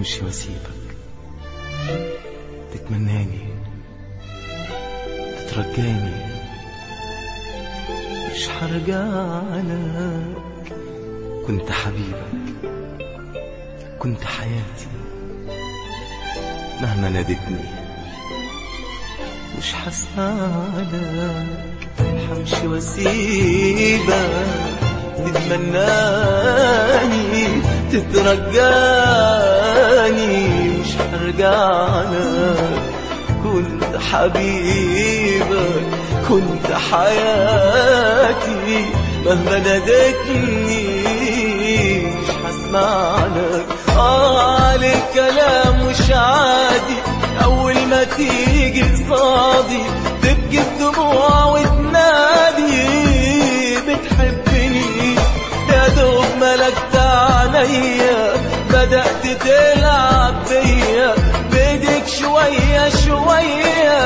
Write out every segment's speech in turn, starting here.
همشي واسيبك تتمناني تترجاني مش حرجعلك كنت حبيبك كنت حياتي مهما نادتني مش حسمعلك حمشي واسيبك تتمناني تترجاني مش هرجعلك كنت حبيبك كنت حياتي مهما نادتني مش هسمعلك آه عليك كلام مش عادي أول ما تيجي قصادي تبكي الدموع وتنادي بتحبني يا دوب ملكت عليا بدأت تلعب بيا بيدك شوية شوية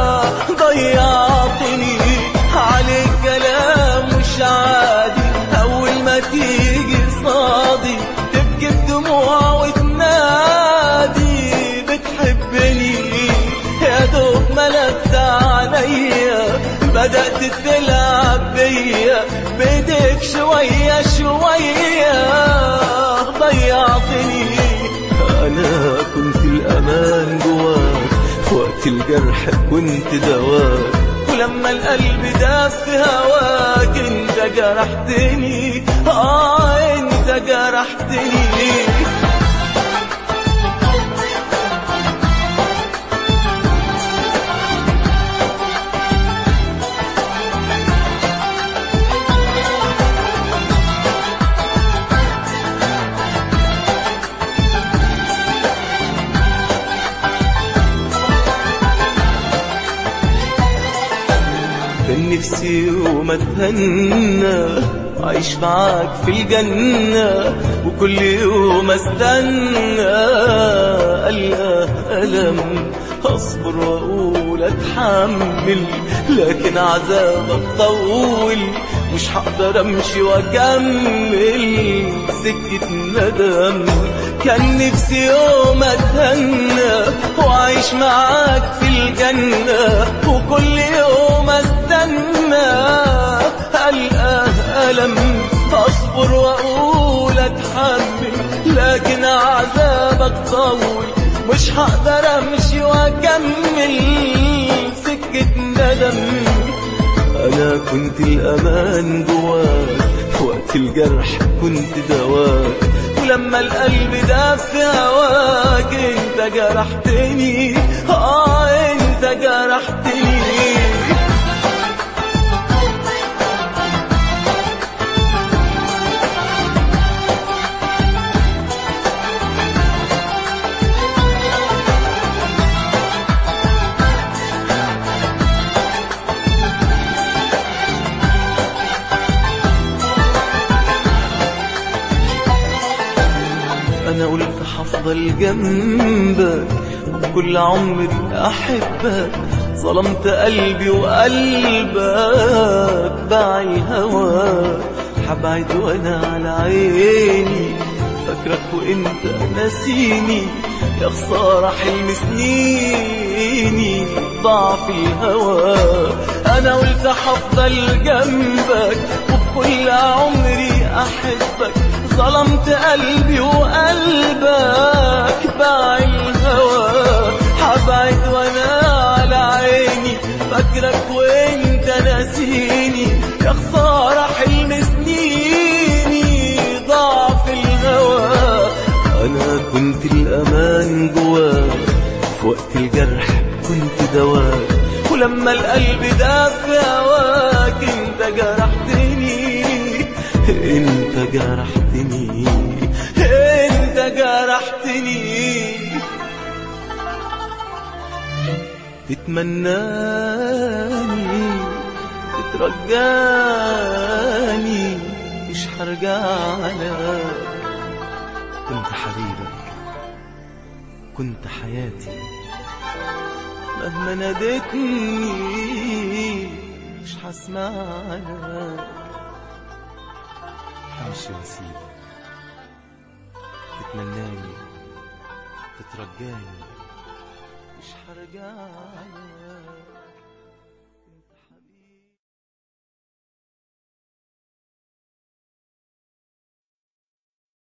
ضيعتني عليك كلام مش عادي أول ما تيجي صادي تبكي بدموع وتنادي بتحبني يا دوب ملكت عليا بدأت تلعب بيا بيدك شوية شوية ضيعتني أنا كنت الأمان جواك وقت الجرح كنت دواك ولما القلب داس في هواك انت جرحتني اه انت جرحتني كان نفسي يوم اتهنى عايش معاك في الجنة وكل يوم استنى ألقى ألم أصبر وأقول أتحمل لكن عذابك طول مش هقدر أمشي وأكمل سكة ندم كان نفسي يوم أتهنى وأعيش معاك في الجنة وكل يوم استنى ألقى ألم أصبر وأقول أتحمل لكن عذابك طول مش هقدر أمشي وأكمل سكة ندم أنا كنت الأمان جواك وقت الجرح كنت دواك ولما القلب داب في هواك انت جرحتني اه انت جرحتني انا قلت هفضل جنبك وكل عمري احبك ظلمت قلبي وقلبك باعي هواك حبعد وانا على عيني فاكرك وانت ناسيني يا خسارة حلم سنيني ضعف الهوى انا قلت هفضل جنبك وبكل عمري احبك ظلمت قلبي وقلبك باع الهوى حبعد وانا على عيني فاكرك وانت ناسيني يا خسارة حلم سنيني ضعف الهوى انا كنت الامان جواك في وقت الجرح كنت دواك ولما القلب داب في هواك انت جرحتني انت جرحتني انت جرحتني تتمناني تترجاني مش هرجعلك كنت حبيبك كنت حياتي مهما ناديتني مش هسمعلك همشي واسيبك تتمناني تترجاني مش حرجعلك